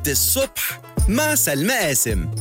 الصبح مع سلمى قاسم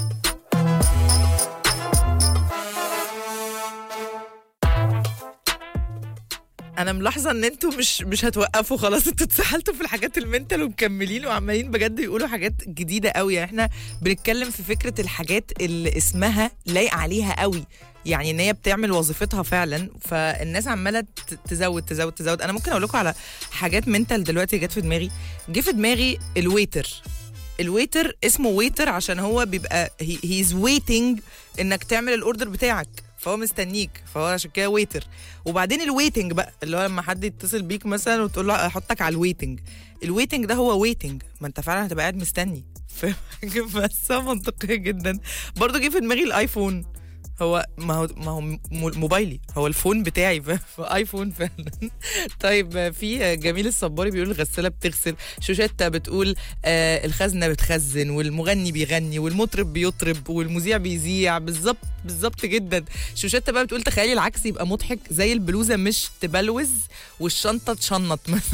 انا ملاحظه ان انتوا مش مش هتوقفوا خلاص انتوا اتسحلتوا في الحاجات المنتال ومكملين وعمالين بجد يقولوا حاجات جديده قوي يعني احنا بنتكلم في فكره الحاجات اللي اسمها لايق عليها قوي يعني ان هي بتعمل وظيفتها فعلا فالناس عماله ت- تزود تزود تزود انا ممكن اقول لكم على حاجات منتال دلوقتي جت في دماغي جه في دماغي الويتر الويتر اسمه ويتر عشان هو بيبقى هيز ويتنج انك تعمل الاوردر بتاعك فهو مستنيك فهو عشان كده ويتر وبعدين الويتنج بقى اللي هو لما حد يتصل بيك مثلا وتقول له احطك على الويتنج الويتنج ده هو ويتنج ما انت فعلا هتبقى قاعد مستني فاهم حاجة؟ بس منطقيه جدا برضه جه في دماغي الايفون هو ما هو ما هو م- موبايلي هو الفون بتاعي ف- فايفون فعلا طيب في جميل الصباري بيقول الغساله بتغسل شوشتة بتقول آه الخزنه بتخزن والمغني بيغني والمطرب بيطرب والمذيع بيذيع بالظبط بالظبط جدا شوشتة بقى بتقول تخيلي العكس يبقى مضحك زي البلوزه مش تبلوز والشنطه تشنط مثلا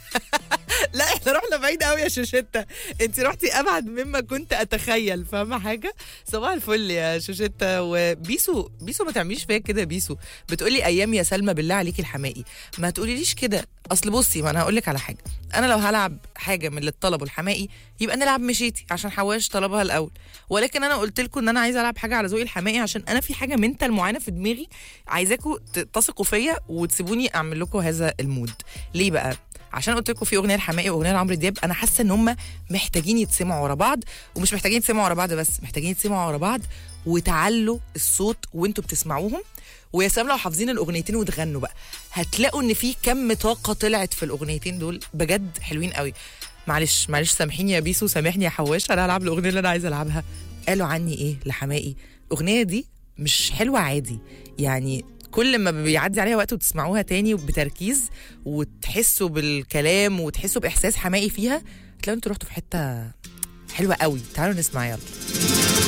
لا احنا رحنا بعيد قوي يا شوشتة انت رحتي ابعد مما كنت اتخيل فاهمه حاجه صباح الفل يا شوشتة وبيسو بيسو ما تعمليش فيا كده بيسو بتقولي ايام يا سلمى بالله عليكي الحمائي ما تقوليليش كده اصل بصي ما انا هقول لك على حاجه انا لو هلعب حاجه من اللي طلبوا الحمائي يبقى نلعب مشيتي عشان حواش طلبها الاول ولكن انا قلت لكم ان انا عايزه العب حاجه على ذوقي الحمائي عشان انا في حاجه منتال معينه في دماغي عايزاكم ت- تثقوا فيا وتسيبوني اعمل لكم هذا المود ليه بقى عشان قلت لكم في اغنيه الحماقي واغنيه لعمرو دياب انا حاسه ان هم محتاجين يتسمعوا ورا بعض ومش محتاجين يتسمعوا ورا بعض بس محتاجين يتسمعوا ورا بعض وتعلوا الصوت وانتوا بتسمعوهم ويا سلام لو حافظين الاغنيتين وتغنوا بقى هتلاقوا ان في كم طاقه طلعت في الاغنيتين دول بجد حلوين قوي معلش معلش سامحيني يا بيسو سامحني يا حواش انا هلعب الاغنيه اللي انا عايزه العبها قالوا عني ايه لحمائي الاغنيه دي مش حلوه عادي يعني كل ما بيعدي عليها وقت وتسمعوها تاني بتركيز وتحسوا بالكلام وتحسوا باحساس حمائي فيها تلاقوا انتوا رحتوا في حته حلوه قوي تعالوا نسمع يلا